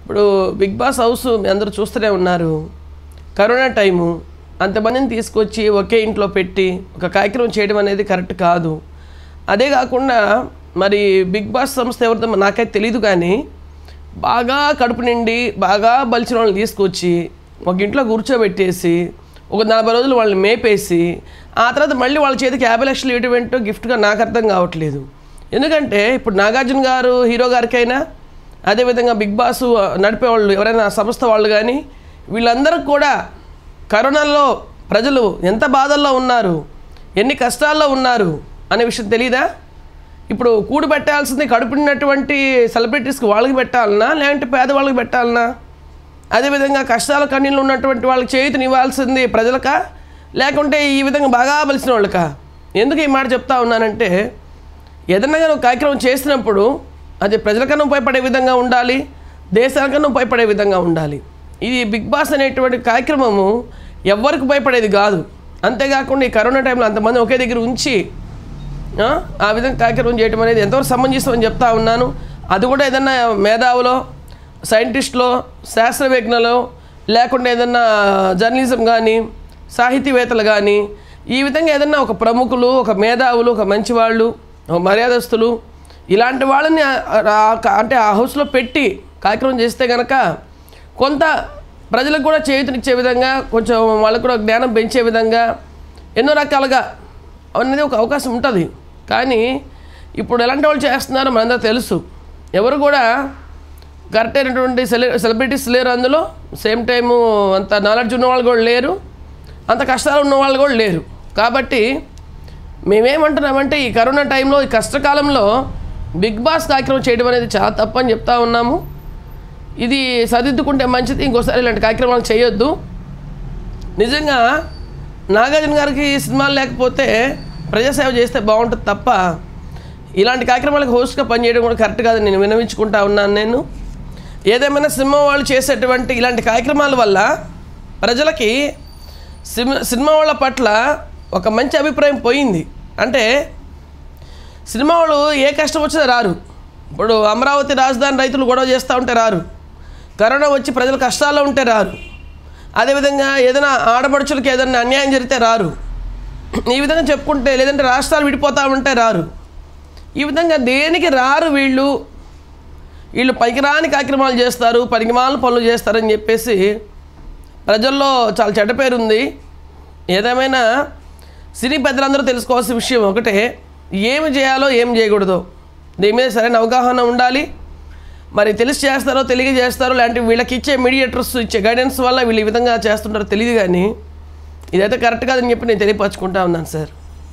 ఇప్పుడు big boss house మీ అందరూ చూస్తూనే ఉన్నారు కరోనా టైము అంతమందిని తీసుకొచ్చి ఒకే ఇంట్లో పెట్టి ఒక కార్యక్రమం చేయడం అనేది కరెక్ట్ కాదు అదే కాకుండా మరి బిగ్ బాస్ సంస్థ ఎవరితో నాకైతే తెలియదు కానీ బాగా కడుపు నిండి బాగా బలిచిన వాళ్ళని తీసుకొచ్చి ఒక ఇంట్లో కూర్చోబెట్టేసి ఒక నలభై రోజులు వాళ్ళని మేపేసి ఆ తర్వాత మళ్ళీ వాళ్ళ చేతికి యాభై లక్షలు ఇవ్వడం ఏంటో గిఫ్ట్గా నాకు అర్థం కావట్లేదు ఎందుకంటే ఇప్పుడు నాగార్జున గారు హీరో గారికైనా అదేవిధంగా బిగ్ బాస్ నడిపే వాళ్ళు ఎవరైనా సంస్థ వాళ్ళు కానీ వీళ్ళందరూ కూడా కరోనాలో ప్రజలు ఎంత బాధల్లో ఉన్నారు ఎన్ని కష్టాల్లో ఉన్నారు అనే విషయం తెలీదా ఇప్పుడు కూడి పెట్టాల్సింది కడుపున్నటువంటి సెలబ్రిటీస్కి వాళ్ళకి పెట్టాలనా లేదంటే పేదవాళ్ళకి పెట్టాలనా అదేవిధంగా కష్టాల కన్నీళ్ళు ఉన్నటువంటి వాళ్ళకి చేతిని ఇవ్వాల్సింది ప్రజలకా లేకుంటే ఈ విధంగా బాగా బలిసిన వాళ్ళకా ఎందుకు ఈ మాట చెప్తా ఉన్నానంటే ఏదన్నా కానీ ఒక కార్యక్రమం చేసినప్పుడు అది ప్రజలకన్నా ఉపయోగపడే విధంగా ఉండాలి దేశానికన్నా ఉపయోగపడే విధంగా ఉండాలి ఇది బిగ్ బాస్ అనేటువంటి కార్యక్రమము ఎవ్వరికి ఉపయోగపడేది కాదు అంతేకాకుండా ఈ కరోనా టైంలో అంతమంది ఒకే దగ్గర ఉంచి ఆ, ఆ విధంగా కార్యక్రమం చేయడం అనేది ఎంతవరకు సమంజసం అని చెప్తా ఉన్నాను అది కూడా ఏదన్నా మేధావులో సైంటిస్టులో శాస్త్రవేత్తలో లేకుంటే ఏదన్నా జర్నలిజం కానీ సాహితీవేత్తలు కానీ ఈ విధంగా ఏదన్నా ఒక ప్రముఖులు ఒక మేధావులు ఒక మంచివాళ్ళు ఒక మర్యాదస్తులు ఇలాంటి వాళ్ళని ఆ- ఆ- అంటే ఆ హౌస్లో పెట్టి కార్యక్రమం చేస్తే కనుక కొంత ప్రజలకు కూడా చేయూతనిచ్చే విధంగా కొంచెం వాళ్ళకు కూడా జ్ఞానం పెంచే విధంగా ఎన్నో రకాలుగా అనేది ఒక అవకాశం ఉంటుంది కానీ ఇప్పుడు ఎలాంటి వాళ్ళు చేస్తున్నారో మనందరూ తెలుసు ఎవరు కూడా కరెక్ట్ అయినటువంటి సెలే సెలబ్రిటీస్ లేరు అందులో సేమ్ టైము అంత నాలెడ్జ్ ఉన్న వాళ్ళు కూడా లేరు అంత కష్టాలు ఉన్న వాళ్ళు కూడా లేరు కాబట్టి మేమేమంటున్నామంటే ఈ కరోనా టైంలో ఈ కష్టకాలంలో బిగ్ బాస్ కార్యక్రమం చేయడం అనేది చాలా తప్పని చెప్తా ఉన్నాము ఇది సరిదిద్దుకుంటే మంచిది ఇంకోసారి ఇలాంటి కార్యక్రమాలు చేయొద్దు నిజంగా నాగార్జున గారికి సినిమాలు లేకపోతే ప్రజాసేవ చేస్తే బాగుంటుంది తప్ప ఇలాంటి కార్యక్రమాలకు హోస్ట్గా పనిచేయడం కూడా కరెక్ట్ కాదని నేను వినవించుకుంటా ఉన్నాను నేను ఏదేమైనా సినిమా వాళ్ళు చేసేటువంటి ఇలాంటి కార్యక్రమాల వల్ల ప్రజలకి సినిమా సినిమా వాళ్ళ పట్ల ఒక మంచి అభిప్రాయం పోయింది అంటే సినిమా వాళ్ళు ఏ కష్టం వచ్చినా రారు ఇప్పుడు అమరావతి రాజధాని రైతులు గొడవ చేస్తూ ఉంటే రారు కరోనా వచ్చి ప్రజలు కష్టాల్లో ఉంటే రారు అదేవిధంగా ఏదైనా ఆడపడుచులకి ఏదైనా అన్యాయం జరిగితే రారు ఈ విధంగా చెప్పుకుంటే లేదంటే రాష్ట్రాలు విడిపోతూ ఉంటే రారు ఈ విధంగా దేనికి రారు వీళ్ళు వీళ్ళు పనికిరాని కార్యక్రమాలు చేస్తారు పనికిమాల పనులు చేస్తారని చెప్పేసి ప్రజల్లో చాలా చెడ్డ పేరు ఉంది ఏదేమైనా సినీ పెద్దలందరూ తెలుసుకోవాల్సిన విషయం ఒకటే ఏమి చేయాలో ఏం చేయకూడదో దీని మీద సరైన అవగాహన ఉండాలి మరి తెలిసి చేస్తారో తెలియ చేస్తారో లాంటి వీళ్ళకి ఇచ్చే మీడియేటర్స్ ఇచ్చే గైడెన్స్ వల్ల వీళ్ళు ఈ విధంగా చేస్తుంటారో తెలియదు కానీ ఇదైతే కరెక్ట్ కాదని చెప్పి నేను తెలియపరచుకుంటా ఉన్నాను సార్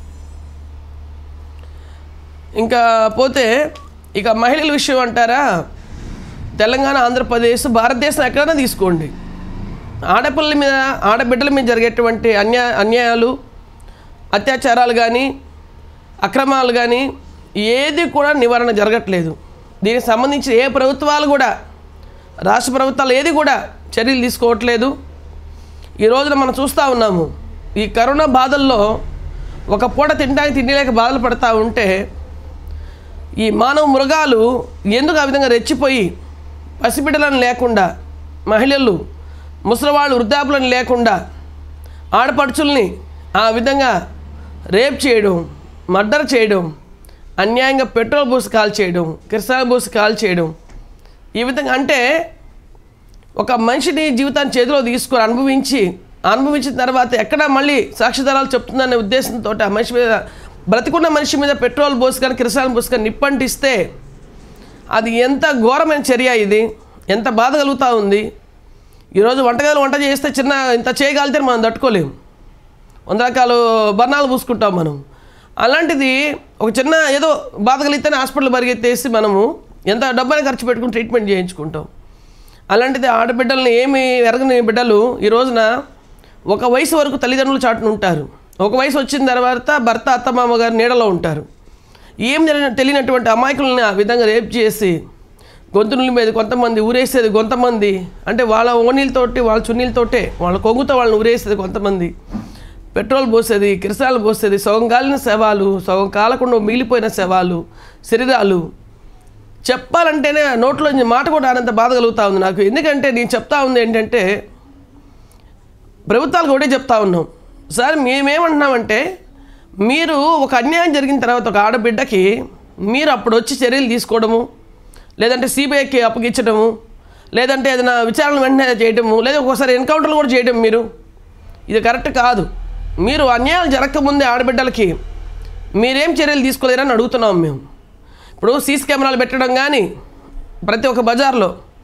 ఇంకా పోతే ఇక మహిళల విషయం అంటారా తెలంగాణ ఆంధ్రప్రదేశ్ భారతదేశం ఎక్కడైనా తీసుకోండి ఆడపిల్లల మీద ఆడబిడ్డల మీద జరిగేటువంటి అన్యా అన్యాయాలు అత్యాచారాలు కానీ అక్రమాలు కానీ ఏది కూడా నివారణ జరగట్లేదు దీనికి సంబంధించి ఏ ప్రభుత్వాలు కూడా రాష్ట్ర ప్రభుత్వాలు ఏది కూడా చర్యలు తీసుకోవట్లేదు ఈ రోజున మనం చూస్తూ ఉన్నాము ఈ కరోనా బాధల్లో ఒక పూట తినడానికి తిండి లేక బాధలు పడతా ఉంటే ఈ మానవ మృగాలు ఎందుకు ఆ విధంగా రెచ్చిపోయి పసిబిడ్డలను లేకుండా మహిళలు ముసలివాళ్ళు వృద్ధాపులను లేకుండా ఆడపడుచుల్ని ఆ విధంగా రేప్ చేయడం మర్డర్ చేయడం అన్యాయంగా పెట్రోల్ బూసి కాల్ చేయడం కిరసాల బూసి కాల్ చేయడం ఈ విధంగా అంటే ఒక మనిషిని జీవితాన్ని చేతిలో తీసుకొని అనుభవించి అనుభవించిన తర్వాత ఎక్కడ మళ్ళీ సాక్షిదారాలు చెప్తుందనే ఉద్దేశంతో ఆ మనిషి మీద బ్రతికున్న మనిషి మీద పెట్రోల్ పోసుకొని కిరసాలను పోసుకొని నిప్పంటిస్తే అది ఎంత ఘోరమైన చర్య ఇది ఎంత బాధ కలుగుతూ ఉంది ఈరోజు వంటగదిలో వంట చేస్తే చిన్న ఇంత చేయగలిగితే మనం తట్టుకోలేము వంద రకాలు బర్ణాలు పూసుకుంటాం మనం అలాంటిది ఒక చిన్న ఏదో బాధ కలిగితేనే హాస్పిటల్ పరిగెత్తేసి మనము ఎంత డబ్బైనా ఖర్చు పెట్టుకుని ట్రీట్మెంట్ చేయించుకుంటాం అలాంటిది ఆడబిడ్డల్ని ఏమి ఎరగని బిడ్డలు ఈ రోజున ఒక వయసు వరకు తల్లిదండ్రులు చాటున ఉంటారు ఒక వయసు వచ్చిన తర్వాత భర్త అత్తమామ గారు నీడలో ఉంటారు ఏం జరిగిన తెలియనటువంటి అమాయకులను ఆ విధంగా రేప్ చేసి గొంతుల మీద కొంతమంది ఊరేసేది కొంతమంది అంటే వాళ్ళ ఓనీలతోటి వాళ్ళ చున్నీలతోటే వాళ్ళ కొంగుతో వాళ్ళని ఊరేసేది కొంతమంది పెట్రోల్ పోసేది కిరసాలు పోసేది సగం కాలిన శవాలు సగం కాలకుండా మిగిలిపోయిన శవాలు శరీరాలు చెప్పాలంటేనే నోట్లో నుంచి మాట కూడా రానంత బాధ కలుగుతా ఉంది నాకు ఎందుకంటే నేను చెప్తా ఉంది ఏంటంటే ప్రభుత్వాలకు ఒకటే చెప్తా ఉన్నాం సార్ మేమేమంటున్నామంటే మీరు ఒక అన్యాయం జరిగిన తర్వాత ఒక ఆడబిడ్డకి మీరు అప్పుడు వచ్చి చర్యలు తీసుకోవడము లేదంటే సిబిఐకి అప్పగించడము లేదంటే ఏదైనా విచారణ వెంటనే చేయడము లేదా ఒక్కోసారి ఎన్కౌంటర్లు కూడా చేయడం మీరు ఇది కరెక్ట్ కాదు మీరు అన్యాయాలు జరగకముందే ఆడబిడ్డలకి మీరేం చర్యలు తీసుకోలేరని అడుగుతున్నాం మేము ఇప్పుడు సీసీ కెమెరాలు పెట్టడం కానీ ప్రతి ఒక్క బజార్లో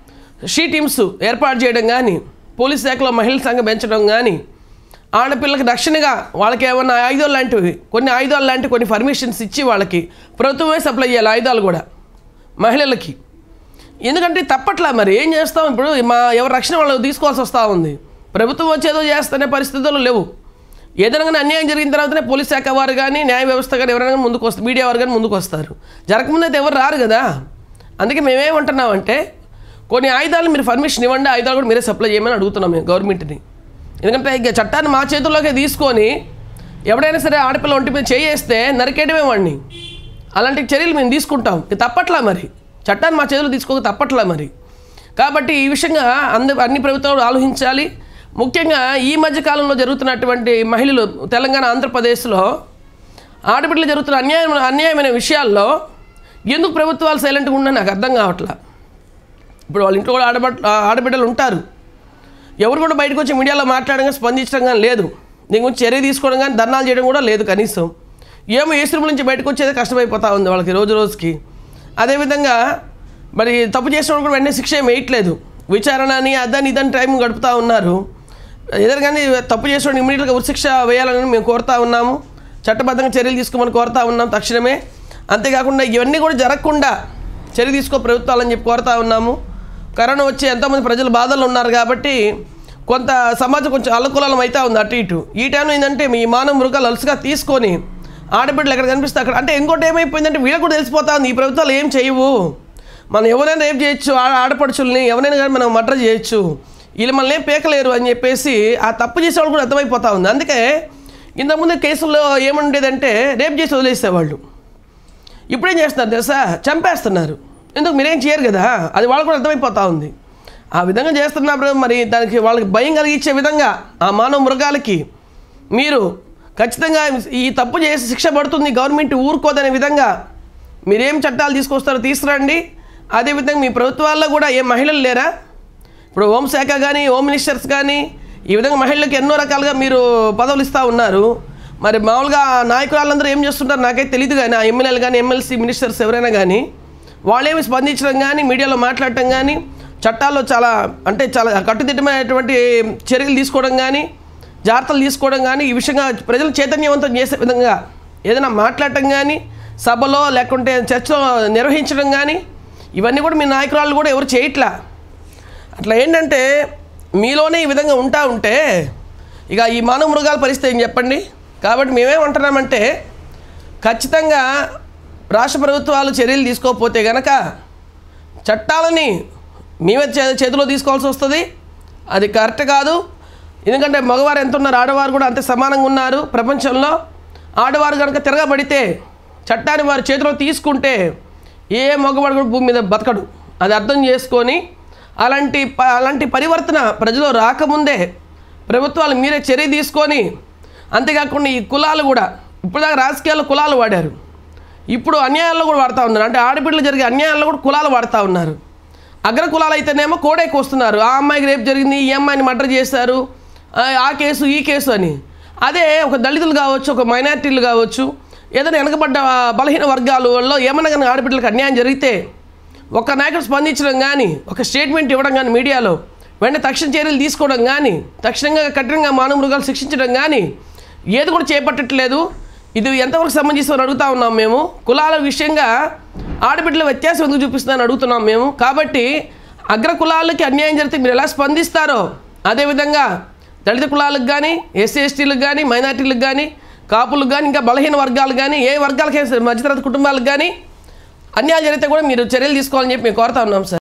షీ టీమ్స్ ఏర్పాటు చేయడం కానీ పోలీస్ శాఖలో మహిళల సంఘం పెంచడం కానీ ఆడపిల్లకి రక్షణగా వాళ్ళకి ఏమన్నా ఆయుధాలు లాంటివి కొన్ని ఆయుధాలు లాంటి కొన్ని పర్మిషన్స్ ఇచ్చి వాళ్ళకి ప్రభుత్వమే సప్లై చేయాలి ఆయుధాలు కూడా మహిళలకి ఎందుకంటే తప్పట్లా మరి ఏం చేస్తాం ఇప్పుడు మా ఎవరి రక్షణ వాళ్ళు తీసుకోవాల్సి వస్తూ ఉంది ప్రభుత్వం వచ్చేదో చేస్తనే పరిస్థితులు లేవు ఏదైనా కానీ అన్యాయం జరిగిన తర్వాతనే పోలీస్ శాఖ వారు కానీ న్యాయ వ్యవస్థ కానీ ఎవరైనా కానీ ముందుకు వస్తారు మీడియా వారు కానీ ముందుకు వస్తారు జరగకముందు అయితే ఎవరు రారు కదా అందుకే మేమేమంటున్నామంటే కొన్ని ఆయుధాలు మీరు పర్మిషన్ ఇవ్వండి ఆయుధాలు కూడా మీరే సప్లై చేయమని అడుగుతున్నాం మేము గవర్నమెంట్ని ఎందుకంటే ఇక చట్టాన్ని మా చేతుల్లోకి తీసుకొని ఎవడైనా సరే ఆడపిల్ల ఒంటి మీద చేయేస్తే నరికేయడమే వాడిని అలాంటి చర్యలు మేము తీసుకుంటాం ఇది తప్పట్లా మరి చట్టాన్ని మా చేతులు తీసుకోక తప్పట్లా మరి కాబట్టి ఈ విషయంగా అంద అన్ని ప్రభుత్వాలు ఆలోచించాలి ముఖ్యంగా ఈ మధ్య కాలంలో జరుగుతున్నటువంటి మహిళలు తెలంగాణ ఆంధ్రప్రదేశ్లో ఆడబిడ్డలు జరుగుతున్న అన్యాయం అన్యాయమైన విషయాల్లో ఎందుకు ప్రభుత్వాలు సైలెంట్గా ఉన్నా నాకు అర్థం కావట్లా ఇప్పుడు వాళ్ళ ఇంట్లో కూడా ఆడబడ్ ఆడబిడ్డలు ఉంటారు ఎవరు కూడా బయటకు వచ్చి మీడియాలో మాట్లాడడం కానీ స్పందించడం కానీ లేదు దీని గురించి చర్య తీసుకోవడం కానీ ధర్నాలు చేయడం కూడా లేదు కనీసం ఏమో ఏసుల నుంచి బయటకు వచ్చేది కష్టమైపోతా ఉంది వాళ్ళకి రోజు రోజుకి అదేవిధంగా మరి తప్పు చేసిన వాళ్ళు కూడా వెంటనే శిక్ష ఏం వేయట్లేదు విచారణ అని అదని ఇదని టైం గడుపుతూ ఉన్నారు ఏదైనా కానీ తప్పు చేసిన ఇమీడియట్గా ఉరిశిక్ష వేయాలని మేము కోరుతా ఉన్నాము చట్టబద్ధంగా చర్యలు తీసుకోమని కోరుతా ఉన్నాం తక్షణమే అంతేకాకుండా ఇవన్నీ కూడా జరగకుండా చర్య తీసుకో ప్రభుత్వాలని చెప్పి కోరుతా ఉన్నాము కరోనా వచ్చి ఎంతోమంది ప్రజలు బాధలు ఉన్నారు కాబట్టి కొంత సమాజం కొంచెం అల్లకులం అవుతా ఉంది అటు ఇటు ఈ టైంలో ఏంటంటే మీ మానవ మృగాలు అలసుగా తీసుకొని ఆడబిడ్డలు ఎక్కడ కనిపిస్తే అక్కడ అంటే ఇంకోటి ఏమైపోయిందంటే వీళ్ళకి కూడా తెలిసిపోతా ఉంది ఈ ప్రభుత్వాలు ఏం చేయవు మనం ఎవరైనా రేపు చేయొచ్చు ఆడ ఆడపడుచుల్ని ఎవరైనా కానీ మనం మర్డర్ చేయొచ్చు వీళ్ళు మనల్ని ఏం పేకలేరు అని చెప్పేసి ఆ తప్పు చేసేవాళ్ళు కూడా అర్థమైపోతా ఉంది అందుకే ఇంతకుముందు కేసుల్లో ఏముండేదంటే రేపు చేసి వదిలేసేవాళ్ళు ఇప్పుడేం చేస్తున్నారు తెలుసా చంపేస్తున్నారు ఎందుకు మీరేం చేయరు కదా అది వాళ్ళకు కూడా అర్థమైపోతా ఉంది ఆ విధంగా చేస్తున్నప్పుడు మరి దానికి వాళ్ళకి భయం కలిగించే విధంగా ఆ మానవ మృగాలకి మీరు ఖచ్చితంగా ఈ తప్పు చేసి శిక్ష పడుతుంది గవర్నమెంట్ ఊరుకోదనే విధంగా మీరేం చట్టాలు తీసుకొస్తారో తీసుకురండి అదేవిధంగా మీ ప్రభుత్వాల్లో కూడా ఏ మహిళలు లేరా ఇప్పుడు హోంశాఖ కానీ హోమ్ మినిస్టర్స్ కానీ ఈ విధంగా మహిళలకు ఎన్నో రకాలుగా మీరు పదవులు ఇస్తూ ఉన్నారు మరి మామూలుగా నాయకురాళ్ళందరూ ఏం చేస్తుంటారు నాకైతే తెలియదు కానీ ఆ ఎమ్మెల్యేలు కానీ ఎమ్మెల్సీ మినిస్టర్స్ ఎవరైనా కానీ వాళ్ళేమి స్పందించడం కానీ మీడియాలో మాట్లాడటం కానీ చట్టాల్లో చాలా అంటే చాలా కట్టుదిట్టమైనటువంటి చర్యలు తీసుకోవడం కానీ జాగ్రత్తలు తీసుకోవడం కానీ ఈ విషయంగా ప్రజలు చైతన్యవంతం చేసే విధంగా ఏదైనా మాట్లాడటం కానీ సభలో లేకుంటే చర్చలో నిర్వహించడం కానీ ఇవన్నీ కూడా మీ నాయకురాళ్ళు కూడా ఎవరు చేయట్లా అట్లా ఏంటంటే మీలోనే ఈ విధంగా ఉంటా ఉంటే ఇక ఈ మానవ మృగాల పరిస్థితి ఏం చెప్పండి కాబట్టి మేమేమంటున్నామంటే ఖచ్చితంగా రాష్ట్ర ప్రభుత్వాలు చర్యలు తీసుకోకపోతే గనక చట్టాలని మేమే చే చేతిలో తీసుకోవాల్సి వస్తుంది అది కరెక్ట్ కాదు ఎందుకంటే మగవారు ఎంత ఉన్నారు ఆడవారు కూడా అంతే సమానంగా ఉన్నారు ప్రపంచంలో ఆడవారు కనుక తిరగబడితే చట్టాన్ని వారి చేతిలో తీసుకుంటే ఏ మగవాడు కూడా భూమి మీద బతకడు అది అర్థం చేసుకొని అలాంటి ప- అలాంటి పరివర్తన ప్రజలు రాకముందే ప్రభుత్వాలు మీరే చర్య తీసుకొని అంతేకాకుండా ఈ కులాలు కూడా ఇప్పటిదాకా రాజకీయాల్లో కులాలు వాడారు ఇప్పుడు అన్యాయాల్లో కూడా వాడుతూ ఉన్నారు అంటే ఆడపిల్లలు జరిగే అన్యాయాల్లో కూడా కులాలు వాడుతూ ఉన్నారు అగ్ర కులాలు అయితేనేమో కోడైకి వస్తున్నారు ఆ అమ్మాయికి రేపు జరిగింది ఈ అమ్మాయిని మర్డర్ చేశారు ఆ, ఆ కేసు ఈ కేసు అని అదే ఒక దళితులు కావచ్చు ఒక మైనారిటీలు కావచ్చు ఏదైనా వెనకబడ్డ బలహీన వర్గాలలో ఏమన్నా కానీ ఆడపిల్లలకు అన్యాయం జరిగితే ఒక నాయకుడు స్పందించడం కానీ ఒక స్టేట్మెంట్ ఇవ్వడం కానీ మీడియాలో వెంటనే తక్షణ చర్యలు తీసుకోవడం కానీ తక్షణంగా కఠినంగా మానవ మృగాలు శిక్షించడం కానీ ఏది కూడా చేపట్టట్లేదు ఇది ఎంతవరకు సంబంధిస్తుందని అడుగుతా ఉన్నాం మేము కులాల విషయంగా ఆడబిడ్డల వ్యత్యాసం ఎందుకు చూపిస్తుందని అడుగుతున్నాం మేము కాబట్టి అగ్ర కులాలకి అన్యాయం జరిగితే మీరు ఎలా స్పందిస్తారో అదేవిధంగా దళిత కులాలకు కానీ ఎస్సీ ఎస్టీలకు కానీ మైనార్టీలకు కానీ కాపులకు కానీ ఇంకా బలహీన వర్గాలు కానీ ఏ వర్గాలకైనా సరే మధ్యతరగతి కుటుంబాలకు కానీ అన్యాయం జరిగితే కూడా మీరు చర్యలు తీసుకోవాలని చెప్పి మేము కోరుతా ఉన్నాం సార్